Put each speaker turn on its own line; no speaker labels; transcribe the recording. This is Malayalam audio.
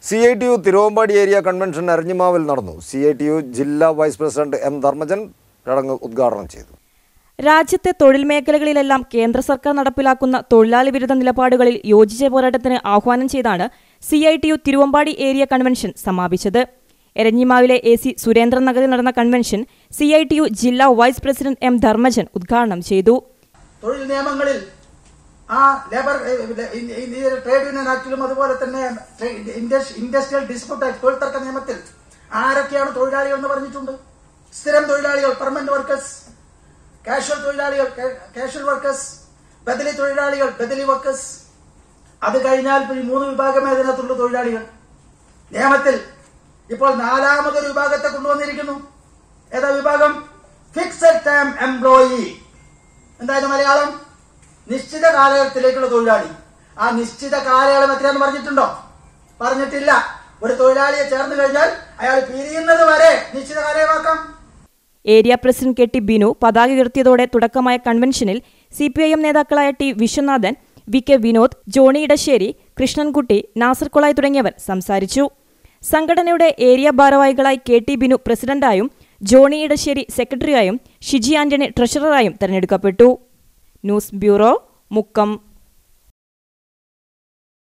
C I T U Thiruvambadi area convention അരഞ്ഞിമാവിൽ നടന്നു സി ഐ ടി യു ജില്ലാ വൈസ് പ്രസിഡന്റ് എം ധർമ്മജൻ ചടങ്ങ് ഉദ്ഘാടനം ചെയ്തു
രാജ്യത്തെ തൊഴിൽ മേഖലകളിലെല്ലാം കേന്ദ്ര സർക്കാർ നടപ്പിലാക്കുന്ന തൊഴിലാളി വിരുദ്ധ നിലപാടുകളിൽ യോജിച്ച പോരാട്ടത്തിന് ആഹ്വാനം ചെയ്താണ് C I T U Thiruvambadi area convention സമാപിച്ചത് എരഞ്ഞിമാവിലെ എ സി സുരേന്ദ്രൻ നഗറിൽ നടന്ന convention C I T U ജില്ലാ വൈസ് പ്രസിഡന്റ് എം ധർമ്മജൻ ഉദ്ഘാടനം ചെയ്തു
തൊഴിൽ നിയമങ്ങളിൽ ആ ലേബർ ട്രേഡ് യൂണിയൻ ആക്ടിലും അതുപോലെ തന്നെ ഇൻഡസ്ട്രിയൽ ഡിസ്പ്യൂട്ട് ആക്ട് തൊഴിൽ തർക്ക നിയമത്തിൽ ആരൊക്കെയാണ് തൊഴിലാളികൾ എന്ന് പറഞ്ഞിട്ടുണ്ട് സ്ഥിരം തൊഴിലാളികൾ പെർമനന്റ് വർക്കേഴ്സ് കാഷ്വൽ തൊഴിലാളികൾ കാഷ്വൽ വർക്കേഴ്സ് ബദലി തൊഴിലാളികൾ ബദലി വർക്കേഴ്സ് അത് കഴിഞ്ഞാൽ പിന്നെ ഈ മൂന്ന് വിഭാഗമേ അതിനകത്തുള്ള തൊഴിലാളികൾ നിയമത്തിൽ ഇപ്പോൾ നാലാമതൊരു വിഭാഗത്തെ കൊണ്ടുവന്നിരിക്കുന്നു ഏതാ വിഭാഗം ഫിക്സഡ് ടൈം എംപ്ലോയി എന്തായാലും മലയാളം നിശ്ചിത കാലയളത്തിലേക്കുള്ള തൊഴിലാളി ആ നിശ്ചിത കാലയളവ് എത്രയാന്ന് പറഞ്ഞിട്ടുണ്ടോ പറഞ്ഞിട്ടില്ല ഒരു തൊഴിലാളിയെ ചേർന്ന് കഴിഞ്ഞാൽ അയാൾ പിരിയുന്നത് വരെ നിശ്ചിത കാലയളവാക്കാം
area president K T Binu പതാക ഉയർത്തിയതോടെ തുടക്കമായ കൺവെൻഷനിൽ സി പി ഐ എം നേതാക്കളായ T Viswanathan V K Vinod Johny Edassery Krishnankutty Nasar Kolayi തുടങ്ങിയവർ സംസാരിച്ചു സംഘടനയുടെ ഏരിയ ഭാരവാഹികളായി കെ ടി ബിനു പ്രസിഡന്റായും ജോണി ഇടശ്ശേരി സെക്രട്ടറിയായും ഷിജി ആന്റണി ട്രഷററായും തെരഞ്ഞെടുക്കപ്പെട്ടു ന്യൂസ് ബ്യൂറോ മുക്കം